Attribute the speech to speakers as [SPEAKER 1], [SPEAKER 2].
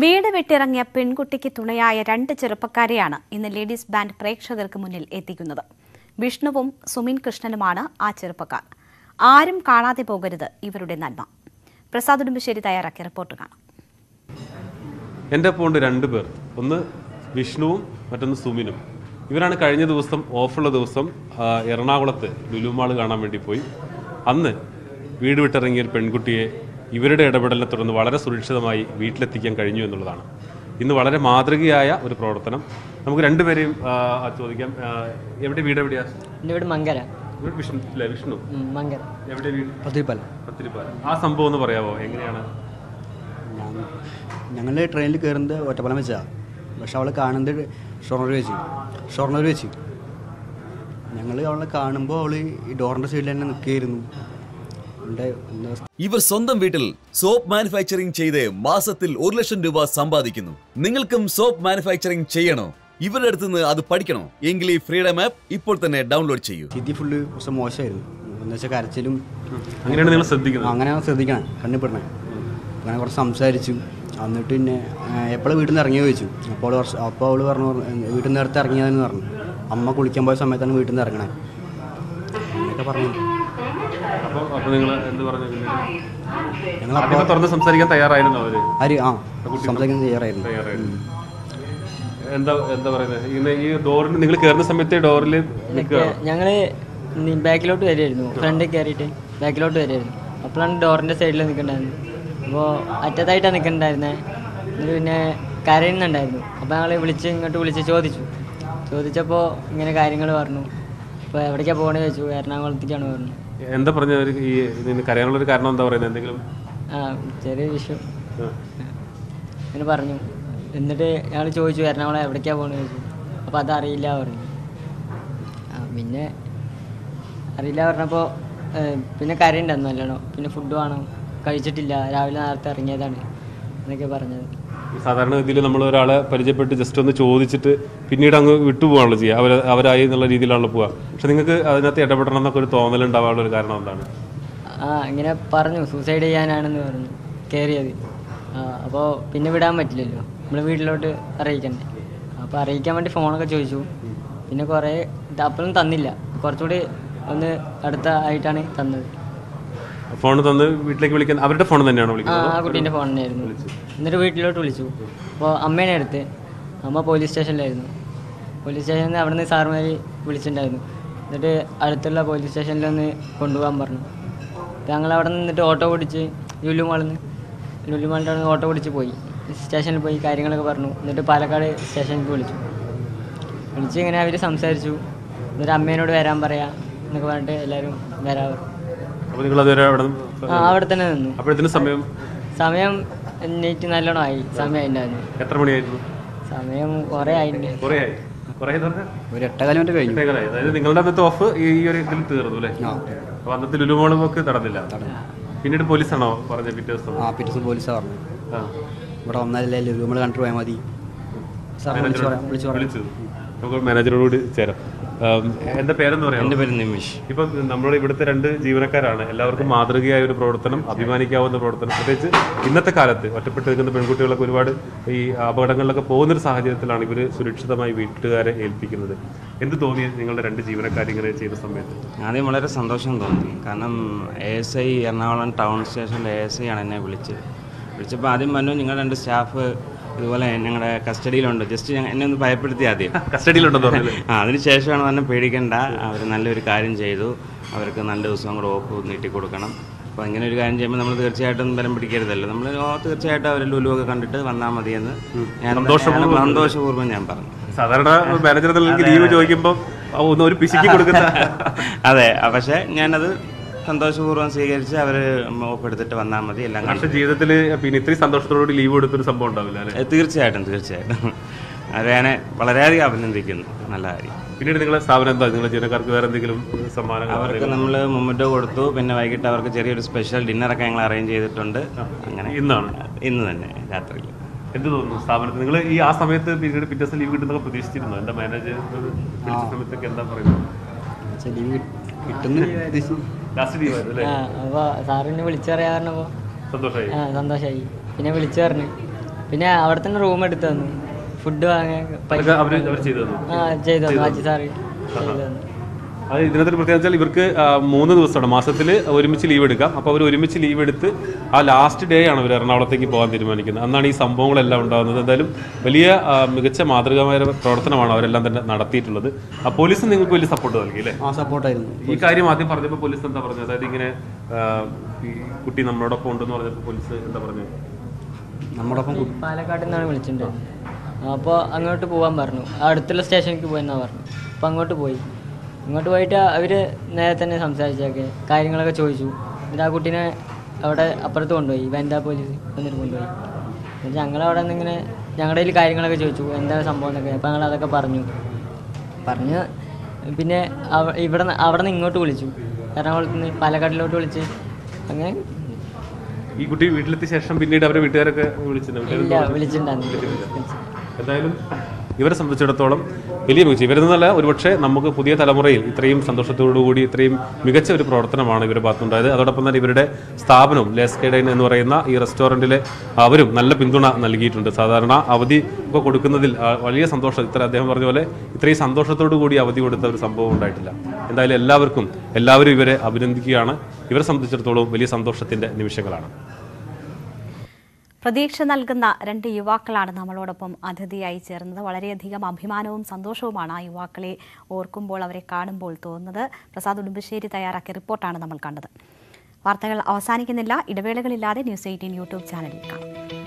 [SPEAKER 1] വീട് വിട്ടിറങ്ങിയ പെൺകുട്ടിക്ക് തുണയായ രണ്ട് ചെറുപ്പക്കാരെയാണ് ഇന്ന് ലേഡീസ് ബാൻഡ് പ്രേക്ഷകർക്ക് മുന്നിൽ എത്തിക്കുന്നത് വിഷ്ണുവും സുമിൻ കൃഷ്ണനുമാണ് ആ ചെറുപ്പക്കാർ ആരും കാണാതെ പോകരുത് ഇവരുടെ നന്മ പ്രസാദ് ഉടുമ്പശ്ശേരി തയ്യാറാക്കിയ റിപ്പോർട്ട് കാണാം
[SPEAKER 2] എൻ്റെ ഒപ്പം ഉണ്ട് രണ്ട് പേർ ഒന്ന് വിഷ്ണുവും മറ്റൊന്ന് സുമിനും ഇവരാണ് കഴിഞ്ഞ ദിവസം ഓഫുള്ള ദിവസം ആ, എറണാകുളത്ത് ലുലുമാൾ കാണാൻ വേണ്ടി പോയി അന്ന് വീട് വിട്ടിറങ്ങിയ ഒരു പെൺകുട്ടിയെ ഇവരുടെ ഇടപെടലിനെ തുടർന്ന് വളരെ സുരക്ഷിതമായി വീട്ടിലെത്തിക്കാൻ കഴിഞ്ഞു എന്നുള്ളതാണ് ഇന്ന് വളരെ മാതൃകയായ ഒരു പ്രവർത്തനം നമുക്ക് രണ്ടുപേരെയും ആ, ചോദിക്കാം ആ, എവിടെ വീട് എവിടെയാ
[SPEAKER 3] എൻ്റെ വീട് മങ്കര
[SPEAKER 2] ഇവിടെ വിഷ്ണു ഇല്ല വിഷ്ണു
[SPEAKER 3] ഉം, മങ്കര
[SPEAKER 2] എവിടെ വീട്
[SPEAKER 4] പത്തിരിപ്പാലം
[SPEAKER 2] പത്തിരിപ്പാലം ആ സംഭവം ഒന്ന് പറയാമോ എങ്ങനെയാണ്
[SPEAKER 4] ഞങ്ങൾ ട്രെയിനിൽ കയറുന്നത് ഒറ്റപ്പാലം വെച്ചാണ് പക്ഷെ അവളെ കാണുന്നത് ഷൊർണൂർ വെച്ച് ഷൊർണൂർ വെച്ച് ഞങ്ങൾ അവളെ കാണുമ്പോൾ അവൾ ഈ ഡോറിൻ്റെ സൈഡിൽ തന്നെ നിൽക്കുകയായിരുന്നു അവളുടെ എന്താ
[SPEAKER 5] ഇവർ സ്വന്തം വീട്ടിൽ സോപ്പ് മാനുഫാക്ചറിംഗ് ചെയ്ത് മാസത്തിൽ ഒരു ലക്ഷം രൂപ സമ്പാദിക്കുന്നു നിങ്ങൾക്കും സോപ്പ് മാനുഫാക്ചറിംഗ് ചെയ്യണോ ഇവരുടെ അടുത്ത് നിന്ന് അത് പഠിക്കണോ എങ്കിൽ ഈ ഫ്രീഡം ആപ്പ് ഇപ്പോൾ തന്നെ ഡൗൺലോഡ് ചെയ്യൂ
[SPEAKER 4] സ്ഥിതി ഫുള്ള് കുറച്ച് മോശമായിരുന്നു എന്ന് വെച്ചാൽ കരച്ചിലും
[SPEAKER 2] അങ്ങനെയാണ് നിങ്ങൾ ശ്രദ്ധിക്കുന്നത്
[SPEAKER 4] അങ്ങനെ ശ്രദ്ധിക്കണം കണ്ണിപ്പെടണേ അങ്ങനെ കുറച്ച് സംസാരിച്ചു എന്നിട്ട് പിന്നെ എപ്പോഴും വീട്ടിൽ നിന്ന് ഇറങ്ങിയോ ചോദിച്ചു അപ്പോൾ അവള് കുറച്ച് അപ്പോൾ അവൾ പറഞ്ഞു പറഞ്ഞു, വീട്ടിൽ നിന്ന് നേരത്തെ ഇറങ്ങിയതെന്ന് പറഞ്ഞു അമ്മ കുളിക്കാൻ പോയ സമയത്താണ് വീട്ടിൽ നിന്ന് ഇറങ്ങണേ അങ്ങനെയൊക്കെ പറഞ്ഞു
[SPEAKER 2] അപ്പോൾ അപ്പോൾ നിങ്ങൾ എന്ത് പറഞ്ഞു പിന്നീട്?
[SPEAKER 4] ഞങ്ങൾ
[SPEAKER 2] ആദ്യമേ തുറന്ന് സംസാരിക്കാൻ തയ്യാറായിരുന്നു അവര്
[SPEAKER 4] ആര് ആ സംസാരിക്കുന്നത് തയ്യാറായിരുന്നു
[SPEAKER 2] തയ്യാറായിരുന്നു എന്താ എന്താ പറയുന്നത് ഇങ്ങനെ ഈ ഡോറിന് നിങ്ങൾ കയറുന്ന സമയത്ത് ഡോറിൽ നിൽക്കുക
[SPEAKER 3] ഞങ്ങള് ബാക്കിലോട്ട് വരികയായിരുന്നു ഫ്രണ്ടിൽ കയറിയിട്ട് ബാക്കിലോട്ട് വരികയായിരുന്നു അപ്പോഴാണ് ഡോറിൻ്റെ സൈഡിൽ നിൽക്കണ്ടായിരുന്നു അപ്പോൾ അറ്റത്തായിട്ടാണ് നിൽക്കണ്ടായിരുന്നത് എന്നിട്ട് പിന്നെ കരയുന്നുണ്ടായിരുന്നു അപ്പോൾ ഞങ്ങൾ വിളിച്ച് ഇങ്ങോട്ട് വിളിച്ച് ചോദിച്ചു ചോദിച്ചപ്പോൾ ഇങ്ങനെ കാര്യങ്ങൾ പറഞ്ഞു അപ്പോൾ എവിടേക്കാണ് പോകണേ ചോദിച്ചു എറണാകുളത്തേക്കാണ് പറഞ്ഞു
[SPEAKER 2] എന്താ പറഞ്ഞ ഒരു ഈ ഇതിന് കരയാനുള്ള ഒരു കാരണം എന്താ പറയുന്നത് എന്തെങ്കിലും
[SPEAKER 3] ആ ചെറിയ വിഷു
[SPEAKER 2] ആ.
[SPEAKER 3] അങ്ങനെ പറഞ്ഞു എന്നിട്ട് ഞങ്ങൾ ചോദിച്ചു എറണാകുളം എവിടേക്കാണ് പോകണത് ചോദിച്ചു അപ്പോൾ അതറിയില്ല പറഞ്ഞു ആ പിന്നെ അറിയില്ല പറഞ്ഞപ്പോൾ പിന്നെ കരയുണ്ടെന്ന് നല്ലോണം പിന്നെ ഫുഡ് വേണം കഴിച്ചിട്ടില്ല രാവിലെ നേരത്തെ ഇറങ്ങിയതാണ് എന്നൊക്കെ പറഞ്ഞത്
[SPEAKER 2] ഈ സാധാരണ ഗതിയിൽ നമ്മൾ ഒരാളെ പരിചയപ്പെട്ട് ജസ്റ്റ് ഒന്ന് ചോദിച്ചിട്ട് പിന്നീട് അങ്ങ് വിട്ടുപോകാണല്ലോ ചെയ്യുക അവർ അവരായി എന്നുള്ള രീതിയിലാണല്ലോ പോവുക പക്ഷെ നിങ്ങൾക്ക് അതിനകത്ത് ഇടപെടണം എന്നൊക്കെ ഒരു തോന്നൽ ഉണ്ടാവാനുള്ള ഒരു കാരണം എന്താണ്
[SPEAKER 3] ആ ഇങ്ങനെ പറഞ്ഞു സൂസൈഡ് ചെയ്യാനാണെന്ന് പറഞ്ഞു കയറിയത് ആ അപ്പോൾ പിന്നെ വിടാൻ പറ്റില്ലല്ലോ നമ്മൾ വീട്ടിലോട്ട് അറിയിക്കണ്ടേ അപ്പോൾ അറിയിക്കാൻ വേണ്ടി ഫോണൊക്കെ ചോദിച്ചു പിന്നെ കുറേ അപ്പോഴും തന്നില്ല കുറച്ചുകൂടി ഒന്ന് അടുത്ത ആയിട്ടാണ് തന്നത്
[SPEAKER 2] ഫോൺ തന്ന് വീട്ടിലേക്ക് വിളിക്കാൻ അവരുടെ ഫോൺ തന്നെയാണോ
[SPEAKER 3] ആ
[SPEAKER 2] വിളിക്കുന്നത്
[SPEAKER 3] ആ കുട്ടീൻ്റെ ഫോൺ തന്നെയായിരുന്നു എന്നിട്ട് വീട്ടിലോട്ട് വിളിച്ചു അപ്പോൾ അമ്മേനെ അടുത്ത് അമ്മ പോലീസ് സ്റ്റേഷനിലായിരുന്നു പോലീസ് സ്റ്റേഷനിൽ നിന്ന് അവിടെ നിന്ന് സാറുമാർ വിളിച്ചിട്ടുണ്ടായിരുന്നു എന്നിട്ട് അടുത്തുള്ള പോലീസ് സ്റ്റേഷനിൽ ഒന്ന് കൊണ്ടുപോകാൻ പറഞ്ഞു അപ്പോൾ ഞങ്ങൾ അവിടെ നിന്നിട്ട് ഓട്ടോ പിടിച്ച് ലുലു മാളിൽ നിന്ന് ലുലു മാളിൻ്റെ അവിടെ നിന്ന് ഓട്ടോ പിടിച്ച് പോയി സ്റ്റേഷനിൽ പോയി കാര്യങ്ങളൊക്കെ പറഞ്ഞു എന്നിട്ട് പാലക്കാട് സ്റ്റേഷനിലേക്ക് വിളിച്ചു വിളിച്ച് ഇങ്ങനെ അവർ സംസാരിച്ചു എന്നിട്ട് അമ്മേനോട് വരാൻ പറയാം എന്നൊക്കെ പറഞ്ഞിട്ട് എല്ലാവരും വരാൻ പറഞ്ഞു
[SPEAKER 2] അപ്പോൾ നിങ്ങൾ അതുവരെ അവിടെ
[SPEAKER 3] ആ അവിടെ തന്നെ നിന്നു
[SPEAKER 2] അപ്പോഴത്തേനും സമയം
[SPEAKER 3] സമയം നൈറ്റ് നല്ലോണം ആയി സമയം ഉണ്ടായിരുന്നു
[SPEAKER 2] എത്ര മണിയായിരുന്നു
[SPEAKER 3] സമയം കുറേ ആയിട്ടുണ്ട്
[SPEAKER 2] കുറേ ആയി കുറേ എന്ന് പറഞ്ഞാൽ
[SPEAKER 4] ഒരു എട്ടകാലം വരെ കഴിഞ്ഞു
[SPEAKER 2] പ്രത്യേകതയായി. അതായത് നിങ്ങളുടെ അന്നത്തെ ഓഫ് ഈ ഈ ഒരു ഇതിൽ തീർന്നു അല്ലേ
[SPEAKER 4] ആ
[SPEAKER 2] അപ്പൊ അന്നത്തെ ലുലുമോളും ഒക്കെ നടന്നില്ല പിന്നീട് പോലീസാണോ പറഞ്ഞ പിറ്റേ ദിവസം
[SPEAKER 4] ആ പിറ്റേ ദിവസം പോലീസാണ് പറഞ്ഞു
[SPEAKER 2] ആ.
[SPEAKER 4] ഇവിടെ വന്നാലല്ലേ നമ്മൾ കണ്ടിട്ട് പോയാൽ മതി സാർ വിളിച്ചു പറയാം വിളിച്ചു പറയാം
[SPEAKER 2] വിളിച്ചു നമുക്ക് മാനേജറോട് കൂടി ചേരാം ആം, എന്താ പേരെന്ന് പറയാം
[SPEAKER 6] എൻ്റെ പേര് നിമിഷ്
[SPEAKER 2] ഇപ്പം നമ്മുടെ ഇവിടുത്തെ രണ്ട് ജീവനക്കാരാണ് എല്ലാവർക്കും മാതൃകയായ ഒരു പ്രവർത്തനം അഭിമാനിക്കാവുന്ന പ്രവർത്തനം പ്രത്യേകിച്ച് ഇന്നത്തെ കാലത്ത് ഒറ്റപ്പെട്ട് നിൽക്കുന്ന പെൺകുട്ടികളൊക്കെ ഒരുപാട് ഈ അപകടങ്ങളിലൊക്കെ പോകുന്നൊരു സാഹചര്യത്തിലാണ് ഇവർ സുരക്ഷിതമായി വീട്ടുകാരെ ഏൽപ്പിക്കുന്നത് എന്ത് തോന്നി നിങ്ങളുടെ രണ്ട് ജീവനക്കാർ ഇങ്ങനെ ചെയ്ത സമയത്ത്
[SPEAKER 6] ആദ്യം വളരെ സന്തോഷം തോന്നി കാരണം A S I Ernakulam town സ്റ്റേഷനിലെ എ എസ് ഐ ആണ് എന്നെ വിളിച്ചത് വിളിച്ചപ്പോൾ ആദ്യം പറഞ്ഞു നിങ്ങൾ രണ്ട് സ്റ്റാഫ് ഇതുപോലെ ഞങ്ങളുടെ കസ്റ്റഡിയിലുണ്ട് ജസ്റ്റ് ഞങ്ങൾ എന്നെ ഒന്ന് ഭയപ്പെടുത്തി ആദ്യം
[SPEAKER 2] കസ്റ്റഡിയിലുണ്ടെന്ന് പറഞ്ഞത്
[SPEAKER 6] ആ അതിന് ശേഷമാണ് തന്നെ പേടിക്കേണ്ട അവർ നല്ലൊരു കാര്യം ചെയ്തു അവർക്ക് നല്ല ദിവസം കൂടെ ഓഫ് നീട്ടി കൊടുക്കണം അപ്പോൾ ഇങ്ങനെ ഒരു കാര്യം ചെയ്യുമ്പോൾ നമ്മൾ തീർച്ചയായിട്ടും ബലം പിടിക്കരുതല്ലോ നമ്മൾ ഓ തീർച്ചയായിട്ടും അവർ ലുലുവൊക്കെ കണ്ടിട്ട് വന്നാൽ മതിയെന്ന് ഞാൻ
[SPEAKER 2] സന്തോഷപൂർവ്വം
[SPEAKER 6] സന്തോഷപൂർവ്വം ഞാൻ പറഞ്ഞു
[SPEAKER 2] സാധാരണ മാനേജർ ലീവ് ചോദിക്കുമ്പോൾ ഒന്ന് ഒരു പിശുക്കി കൊടുക്കുന്ന
[SPEAKER 6] അതെ ആ, പക്ഷേ ഞാനത് സന്തോഷപൂർവ്വം സ്വീകരിച്ച് അവർ ഓഫ് എടുത്തിട്ട് വന്നാൽ മതി എല്ലാം
[SPEAKER 2] പക്ഷെ
[SPEAKER 6] കണ്ടു
[SPEAKER 2] ജീവിതത്തിൽ പിന്നെ ഇത്രയും സന്തോഷത്തോടുകൂടി ലീവ് എടുത്തൊരു സംഭവം ഉണ്ടാവില്ല അല്ലേ
[SPEAKER 6] ഏ, തീർച്ചയായിട്ടും തീർച്ചയായിട്ടും അത് ഞാൻ വളരെയധികം അഭിനന്ദിക്കുന്നു നല്ല കാര്യം
[SPEAKER 2] പിന്നീട് നിങ്ങളെ സ്ഥാപനം എന്താ നിങ്ങളെ ജീവനക്കാർക്ക് വേറെ എന്തെങ്കിലും സമ്മാനങ്ങൾ
[SPEAKER 6] അവർക്ക് നമ്മൾ മുമ്പിട്ട് കൊടുത്തു പിന്നെ വൈകിട്ട് അവർക്ക് ചെറിയൊരു സ്പെഷ്യൽ ഡിന്നറൊക്കെ ഞങ്ങൾ അറേഞ്ച് ചെയ്തിട്ടുണ്ട് അങ്ങനെ
[SPEAKER 2] ഇന്നാണ്
[SPEAKER 6] ഇന്ന് തന്നെ രാത്രിയിൽ
[SPEAKER 2] എന്ത് തോന്നുന്നു സ്ഥാപനത്തിൽ നിങ്ങൾ ഈ ആ സമയത്ത് പിന്നീട് പിറ്റേ ദിവസം ലീവ് കിട്ടുന്നൊക്കെ പ്രതീക്ഷിച്ചിരുന്നു എന്റെ മാനേജർ വിളിച്ച സമയത്തൊക്കെ എന്താ പറയുന്നത്
[SPEAKER 4] ലീവ് കിട്ടുന്ന ഉദ്ദേശിച്ചു
[SPEAKER 2] ലാസ്റ്റ് ലീവ് ആയിരുന്നു അല്ലേ
[SPEAKER 3] ആ അപ്പോൾ സാറിനെ വിളിച്ചു പറയാൻ പറഞ്ഞപ്പോൾ
[SPEAKER 2] സന്തോഷമായി
[SPEAKER 3] ആ സന്തോഷമായി പിന്നെ വിളിച്ചു പറഞ്ഞു പിന്നെ അവിടെ തന്നെ റൂം എടുത്ത് തന്നു ഫുഡ് വാങ്ങാൻ പൈസ
[SPEAKER 2] അതൊക്കെ അവര് അവർ ചെയ്തു തന്നു
[SPEAKER 3] ആ ചെയ്തു തന്നു അജി സാറ് ചെയ്തു തന്നു
[SPEAKER 2] അത് ഇതിനകത്തൊരു പ്രത്യേകത വെച്ചാൽ ഇവർക്ക് ആ, മൂന്ന് ദിവസമാണ് മാസത്തിൽ ഒരുമിച്ച് ലീവ് എടുക്കാം അപ്പോൾ അവർ ഒരുമിച്ച് ലീവ് എടുത്ത് ആ ലാസ്റ്റ് ഡേ ആണ് അവർ എറണാകുളത്തേക്ക് പോകാൻ തീരുമാനിക്കുന്നത് അന്നാണ് ഈ സംഭവങ്ങളെല്ലാം ഉണ്ടാകുന്നത് എന്തായാലും വലിയ ആ, മികച്ച മാതൃകാമായ പ്രവർത്തനമാണ് അവരെല്ലാം തന്നെ നടത്തിയിട്ടുള്ളത് ആ പോലീസ് നിങ്ങൾക്ക് വലിയ സപ്പോർട്ട് നൽകി അല്ലേ
[SPEAKER 4] ആ സപ്പോർട്ടായിരുന്നു
[SPEAKER 2] ഈ കാര്യം ആദ്യം പറഞ്ഞപ്പോൾ പോലീസ് എന്താ പറഞ്ഞത് അതായത് ഇങ്ങനെ ആ, ഈ കുട്ടി നമ്മളോടൊപ്പം ഉണ്ടെന്ന് പറഞ്ഞപ്പോൾ പോലീസ് എന്താ പറഞ്ഞത്
[SPEAKER 4] നമ്മോടൊപ്പം കു-
[SPEAKER 3] പാലക്കാട് നിന്നാണ് വിളിച്ചിട്ടുണ്ടായിരുന്നത് അപ്പോൾ അങ്ങോട്ട് പോകാൻ പറഞ്ഞു ആ അടുത്തുള്ള സ്റ്റേഷനിലേക്ക് പോയെന്നാ പറഞ്ഞു അപ്പോൾ അങ്ങോട്ട് പോയി അങ്ങോട്ട് പോയിട്ട് അവർ നേരെ തന്നെ സംസാരിച്ചൊക്കെ കാര്യങ്ങളൊക്കെ ചോദിച്ചു എന്നിട്ട് ആ കുട്ടീനെ അവിടെ അപ്പുറത്ത് കൊണ്ടുപോയി വനിതാ പോലീസ് വന്നിട്ട് കൊണ്ടുപോയി എന്നിട്ട് ഞങ്ങളവിടെ നിന്ന് ഇങ്ങനെ ഞങ്ങളുടെ കയ്യിൽ കാര്യങ്ങളൊക്കെ ചോദിച്ചു എന്താണ് സംഭവം എന്നൊക്കെ അപ്പോൾ ഞങ്ങൾ അതൊക്കെ പറഞ്ഞു പറഞ്ഞ് പിന്നെ അവ- ഇവിടെ നിന്ന് അവിടെ നിന്ന് ഇങ്ങോട്ട് വിളിച്ചു എറണാകുളത്ത് നിന്ന് പാലക്കാട്ടിലോട്ട് വിളിച്ച് അങ്ങനെ
[SPEAKER 2] ഈ കുട്ടി വീട്ടിലെത്തിയ ശേഷം പിന്നീട് അവരെ വീട്ടുകാരൊക്കെ വിളിച്ചിട്ടുണ്ട്
[SPEAKER 3] ഇല്ല വിളിച്ചിട്ടുണ്ടായിരുന്നു
[SPEAKER 2] എന്തായാലും ഇവരെ സംബന്ധിച്ചിടത്തോളം വലിയ മികച്ച ഇവരിൽ നിന്നല്ല ഒരുപക്ഷെ നമുക്ക് പുതിയ തലമുറയിൽ ഇത്രയും സന്തോഷത്തോടുകൂടി ഇത്രയും മികച്ച ഒരു പ്രവർത്തനമാണ് ഇവരുടെ ഭാഗത്തുണ്ടായത് അതോടൊപ്പം തന്നെ ഇവരുടെ സ്ഥാപനവും ലേസ്കേഡൈൻ എന്ന് പറയുന്ന ഈ റെസ്റ്റോറൻറ്റിലെ അവരും നല്ല പിന്തുണ നൽകിയിട്ടുണ്ട് സാധാരണ അവധി ഒക്കെ കൊടുക്കുന്നതിൽ ആ, വലിയ സന്തോഷം ഇത്ര അദ്ദേഹം പറഞ്ഞ പോലെ ഇത്രയും സന്തോഷത്തോടു കൂടി അവധി കൊടുത്ത ഒരു സംഭവം ഉണ്ടായിട്ടില്ല എന്തായാലും എല്ലാവർക്കും എല്ലാവരും ഇവരെ അഭിനന്ദിക്കുകയാണ് ഇവരെ സംബന്ധിച്ചിടത്തോളം വലിയ സന്തോഷത്തിൻ്റെ നിമിഷങ്ങളാണ്
[SPEAKER 1] പ്രതീക്ഷ നൽകുന്ന രണ്ട് യുവാക്കളാണ് നമ്മളോടൊപ്പം അതിഥിയായി ചേർന്നത് വളരെയധികം അഭിമാനവും സന്തോഷവുമാണ് ആ യുവാക്കളെ ഓർക്കുമ്പോൾ അവരെ കാണുമ്പോൾ തോന്നുന്നത് പ്രസാദ് ഉടുമ്പശ്ശേരി തയ്യാറാക്കിയ റിപ്പോർട്ടാണ് നമ്മൾ കണ്ടത് വാർത്തകൾ അവസാനിക്കുന്നില്ല ഇടവേളകളില്ലാതെ ന്യൂസ് എയ്റ്റീൻ യൂട്യൂബ് ചാനലിൽ കാണാം